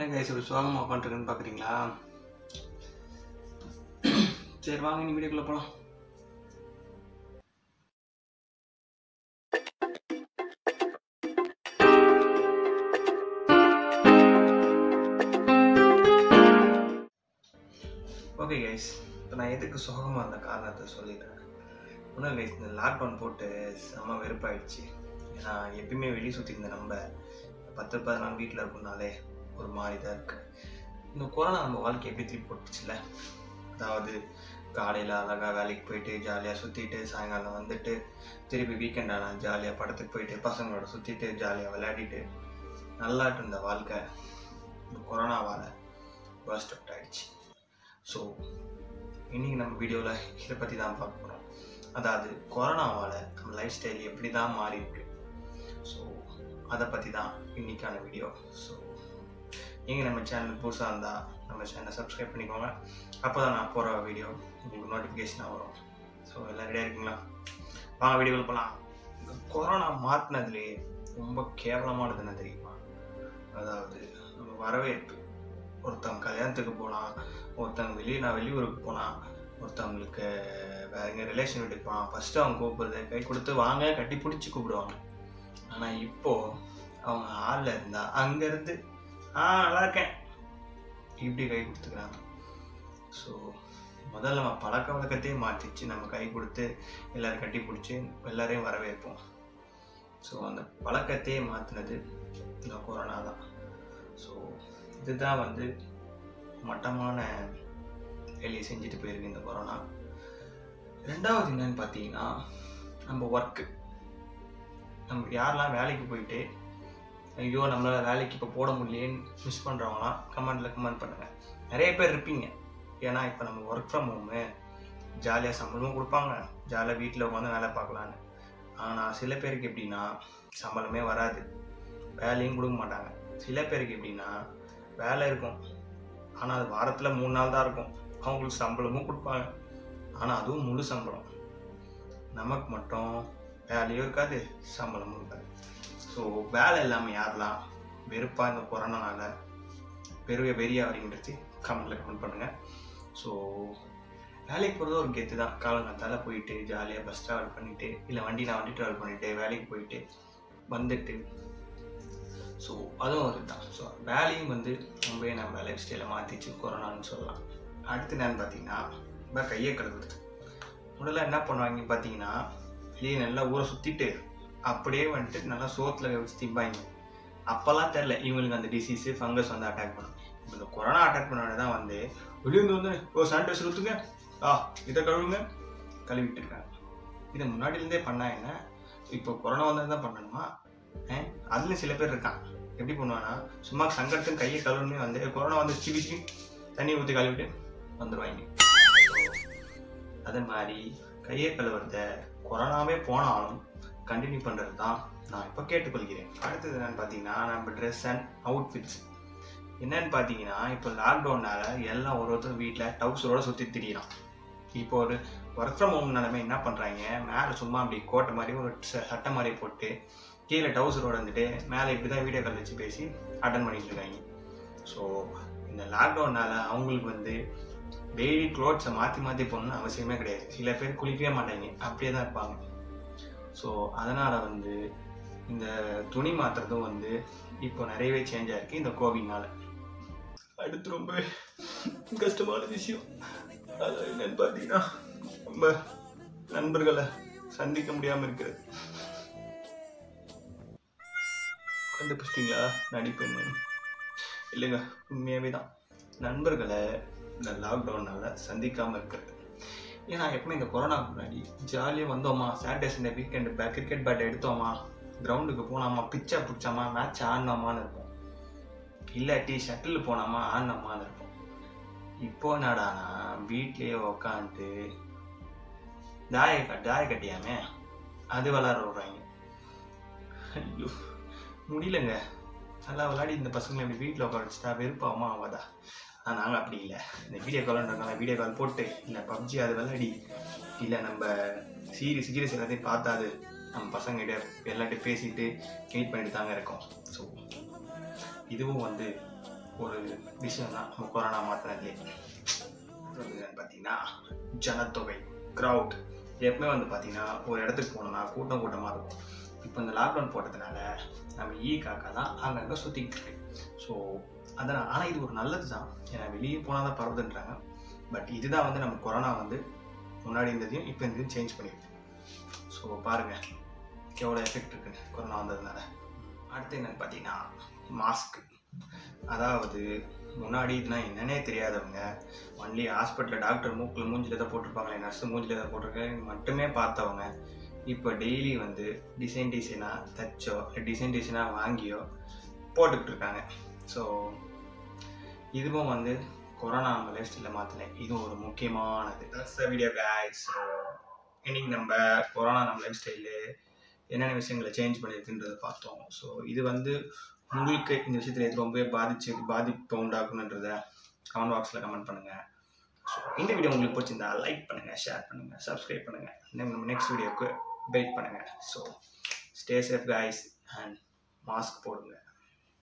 என்ன கைஸ் ஒரு சோகமாக உட்காந்துருக்குன்னு பார்க்குறீங்களா சரி வாங்க நீ வீடியோக்குள்ளே போகலாம் ஓகே கைஸ் இப்போ நான் எதுக்கு சோகமாக இருந்த காரணத்தை சொல்லிடுறேன் ஒன்றும் கைஸ் இந்த லாக்டவுன் போட்டு செம்ம வெறுப்பாயிடுச்சு ஏன்னா எப்பயுமே வெளியே சுற்றி இருந்த நம்ம பத்து பதினாலு வீட்டில் இருக்கும்னாலே ஒரு மாதிரி தான் இருக்கு இந்த கொரோனா நம்ம வாழ்க்கை எப்படி திருப்பி போட்டுச்சுல அதாவது காலையில் அழகாக வேலைக்கு போயிட்டு ஜாலியாக சுற்றிட்டு சாயங்காலம் வந்துட்டு திருப்பி வீக்கெண்ட் ஆனால் ஜாலியாக படத்துக்கு போயிட்டு பசங்களோட சுற்றிட்டு ஜாலியாக விளையாடிட்டு நல்லாட்டு இருந்த வாழ்க்கை இந்த கொரோனாவால் பர்ஸ்ட் அவுட் ஆயிடுச்சு ஸோ இன்றைக்கி நம்ம வீடியோவில் இதை பற்றி தான் பார்க்க போகிறோம் அதாவது கொரோனாவால் நம்ம லைஃப் ஸ்டைல் எப்படி தான் மாறி இருக்கு ஸோ அதை பற்றி தான் இன்றைக்கான வீடியோ ஸோ நீங்கள் நம்ம சேனல் புதுசாக இருந்தால் நம்ம சேனலை சப்ஸ்கிரைப் பண்ணிக்கோங்க அப்போ தான் நான் போகிற வீடியோ உங்களுக்கு நோட்டிஃபிகேஷனாக வரும் ஸோ எல்லாம் ரெடியாக இருக்கீங்களா வாங்க வீடியோவில் போகலாம் இந்த கொரோனா மாற்றினதுலேயே ரொம்ப கேவலமானது என்ன தெரியுமா அதாவது நம்ம வரவேற்பு ஒருத்தவங்க கல்யாணத்துக்கு போகலாம் ஒருத்தவங்க வெளியே நான் வெளியூருக்கு போனால் ஒருத்தவங்களுக்கு வேற எங்கள் ரிலேஷன் வீட்டுக்கு போனால் ஃபஸ்ட்டு அவங்க கூப்பிடுறது கை கொடுத்து வாங்க கட்டி பிடிச்சி கூப்பிடுவாங்க ஆனால் இப்போது அவங்க ஆளில் இருந்தால் அங்கேருந்து ஆ நல்லா இருக்கேன் இப்படி கை கொடுத்துக்கிறாங்க ஸோ முதல்ல நம்ம பழக்க வழக்கத்தையே மாற்றிச்சு நம்ம கை கொடுத்து எல்லோரும் கட்டி பிடிச்சி எல்லாரையும் வரவேற்போம் ஸோ அந்த பழக்கத்தையே மாற்றினது இந்த கொரோனா தான் ஸோ இதுதான் வந்து மட்டமான வேலையை செஞ்சுட்டு போயிருக்கு இந்த கொரோனா ரெண்டாவது என்னன்னு பார்த்தீங்கன்னா நம்ம ஒர்க்கு நம்ம யாரெல்லாம் வேலைக்கு போயிட்டு ஐயோ நம்மளால் வேலைக்கு இப்போ போட முடியலேன்னு மிஸ் பண்ணுறவங்களாம் கமெண்டில் கமெண்ட் பண்ணுங்கள் நிறைய பேர் இருப்பீங்க ஏன்னா இப்போ நம்ம ஒர்க் ஃப்ரம் ஹோமு ஜாலியாக சம்பளமும் கொடுப்பாங்க ஜாலியாக வீட்டில் உட்காந்து வேலை பார்க்கலான்னு ஆனால் சில பேருக்கு எப்படின்னா சம்பளமே வராது வேலையும் கொடுக்க மாட்டாங்க சில பேருக்கு எப்படின்னா வேலை இருக்கும் ஆனால் அது வாரத்தில் மூணு நாள் தான் இருக்கும் அவங்களுக்கு சம்பளமும் கொடுப்பாங்க ஆனால் அதுவும் முழு சம்பளம் நமக்கு மட்டும் வேலையும் இருக்காது சம்பளமும் இருக்காது ஸோ வேலை இல்லாமல் யாரெல்லாம் வெறுப்பாக இந்த கொரோனானால பெரிய வெறிய வரீங்கிறது கமெண்ட்டில் கமெண்ட் பண்ணுங்கள் ஸோ வேலைக்கு போகிறது ஒரு கெத்து தான் காலங்காத்தால் போயிட்டு ஜாலியாக பஸ் ட்ராவல் பண்ணிவிட்டு இல்லை வண்டி நான் வண்டி ட்ராவல் பண்ணிவிட்டு வேலைக்கு போயிட்டு வந்துட்டு ஸோ அதுவும் ஒரு தான் ஸோ வேலையும் வந்து ரொம்பவே நம்ம லைஃப் ஸ்டைலை மாற்றிச்சு கொரோனான்னு சொல்லலாம் அடுத்து என்னன்னு பார்த்தீங்கன்னா இப்போ கையை கழுவுறது முதல்ல என்ன பண்ணுவாங்க பார்த்தீங்கன்னா வெளியே நல்லா ஊரை சுற்றிட்டு அப்படியே வந்துட்டு நல்லா சோத்தில் வச்சு திம்பாங்க அப்போல்லாம் தெரில இவங்களுக்கு அந்த டிசீஸு ஃபங்கஸ் வந்து அட்டாக் பண்ணும் இப்போ இந்த கொரோனா அட்டாக் பண்ண தான் வந்து வெளியே வந்து ஓ சானிடைசர் ஊற்றுங்க ஆ இதை கழுவுங்க கழுவிட்டு இருக்காங்க இதை முன்னாடிலேருந்தே பண்ணா என்ன இப்போ கொரோனா வந்து தான் பண்ணணுமா அதுலேயும் சில பேர் இருக்கான் எப்படி பண்ணுவான்னா சும்மா சங்கடத்துக்கு கையை கழுவுனே வந்து கொரோனா வந்து சிபிச்சு தண்ணி ஊற்றி கழுவிட்டு வந்துடுவாங்க அதே மாதிரி கையை கழுவுறத கொரோனாவே போனாலும் கண்டினியூ பண்ணுறது தான் நான் இப்போ கேட்டுக்கொள்கிறேன் அடுத்தது என்னென்னு பார்த்தீங்கன்னா நம்ம ட்ரெஸ் அண்ட் அவுட்ஃபிட்ஸ் என்னன்னு பார்த்தீங்கன்னா இப்போ லாக்டவுனால எல்லாம் ஒரு ஒருத்தர் வீட்டில் டவுசரோட சுற்றி திரியிறான் இப்போ ஒரு ஒர்க் ஃப்ரம் ஹோம் நிலமை என்ன பண்ணுறாங்க மேலே சும்மா அப்படி கோட்டை மாதிரி ஒரு சட்டை மாதிரி போட்டு கீழே டவுசரோட வந்துட்டு மேலே இப்படி தான் வீடியோ கால் வச்சு பேசி அட்டன் பண்ணிட்டு இருக்காங்க ஸோ இந்த லாக்டவுனால அவங்களுக்கு வந்து டெய்லி க்ளோத்ஸை மாற்றி மாற்றி போடணும்னு அவசியமே கிடையாது சில பேர் குளிக்கவே மாட்டாங்க அப்படியே தான் இருப்பாங்க ஸோ அதனால் வந்து இந்த துணி மாற்றுறதும் வந்து இப்போ நிறையவே சேஞ்ச் ஆயிருக்கு இந்த கோவிட்னால அடுத்து ரொம்ப கஷ்டமான விஷயம் அது என்னன்னு பார்த்தீங்கன்னா நம்ம நண்பர்களை சந்திக்க முடியாமல் இருக்கிறது கண்டுபிடிச்சிட்டிங்களா நடிப்பெண்ணு இல்லைங்க உண்மையாகவே தான் நண்பர்களை இந்த லாக்டவுனால் சந்திக்காமல் இருக்கிறது ஏன்னா எப்பவுமே இந்த கொரோனாக்கு முன்னாடி ஜாலியாக வந்தோமா சாட்டர்டே சண்டே வீக்கெண்டு பே கிரிக்கெட் பேட் எடுத்தோமா கிரவுண்டுக்கு போனோமா பிச்சா பிடிச்சோமா மேட்ச் ஆடினோமான்னு இருப்போம் இல்லாட்டி ஷட்டில் போனோமா ஆடினோமான்னு இருப்போம் இப்போ என்னடானா வீட்லேயே உக்காந்துட்டு தாய தாய கட்டியாமே அது விளாட விடுறாங்க ஐயோ முடியலங்க நல்லா விளையாடி இந்த பசங்களை இப்படி வீட்டில் உட்கார வச்சுட்டா வெறுப்பாமா ஆகாதா ஆனால் நாங்கள் அப்படி இல்லை இந்த வீடியோ கால்ன்றதுனால வீடியோ கால் போட்டு இல்லை பப்ஜி அது விளையாடி இல்லை நம்ம சீரியஸ் சீரியஸ் எல்லாத்தையும் பார்த்தாது நம்ம பசங்ககிட்ட எல்லாத்தையும் பேசிட்டு மீட் பண்ணிட்டு தாங்க இருக்கோம் ஸோ இதுவும் வந்து ஒரு விஷயம் தான் நம்ம கொரோனா மாத்திரத்துலேயே என்னன்னு பார்த்தீங்கன்னா ஜனத்தொகை க்ரௌட் எப்பவுமே வந்து பார்த்தீங்கன்னா ஒரு இடத்துக்கு போனோம்னா கூட்டம் கூட்டமாக இருக்கும் இப்போ இந்த லாக்டவுன் போட்டதுனால நம்ம ஈ காக்கா தான் அங்கங்கே சுற்றிக்கிட்டு இருக்கு ஸோ அதனால் ஆனால் இது ஒரு நல்லது தான் ஏன்னா வெளியே போனால் தான் பரவுதுன்றாங்க பட் இதுதான் வந்து நம்ம கொரோனா வந்து முன்னாடி இருந்ததையும் இப்போ இருந்ததையும் சேஞ்ச் பண்ணியிருக்கு ஸோ பாருங்கள் எவ்வளோ எஃபெக்ட் இருக்குன்னு கொரோனா வந்ததுனால அடுத்து என்னன்னு பார்த்தீங்கன்னா மாஸ்க் அதாவது முன்னாடி இதுனா என்னன்னே தெரியாதவங்க ஒன்லி ஹாஸ்பிட்டலில் டாக்டர் மூக்கில் மூஞ்சில் எதை போட்டிருப்பாங்களே நர்ஸு மூஞ்சில் எதை போட்டிருக்காங்க மட்டுமே பார்த்தவங்க இப்போ டெய்லி வந்து டிசைன் டிசைனாக தச்சோ இல்லை டிசைன் டிசைனாக வாங்கியோ போட்டுக்கிட்டு இருக்காங்க ஸோ இதுவும் வந்து கொரோனா நம்ம லைஃப் ஸ்டைலில் மாற்றல இது ஒரு முக்கியமானது வீடியோ guys ஸோ இன்னைக்கு நம்ம கொரோனா நம்ம லைஃப் ஸ்டைலு என்னென்ன விஷயங்களை சேஞ்ச் பண்ணியிருக்குன்றதை பார்த்தோம் ஸோ இது வந்து உங்களுக்கு இந்த விஷயத்தில் எது ரொம்பவே பாதிச்சு பாதிப்பு உண்டாக்குன்றத கமெண்ட் பாக்ஸில் கமெண்ட் பண்ணுங்கள் ஸோ இந்த வீடியோ உங்களுக்கு பிடிச்சிருந்தா லைக் பண்ணுங்கள் ஷேர் பண்ணுங்கள் சப்ஸ்கிரைப் பண்ணுங்கள் நம்ம நெக்ஸ்ட் வீடியோக்கு வெயிட் பண்ணுங்கள் so stay safe guys and mask போடுங்க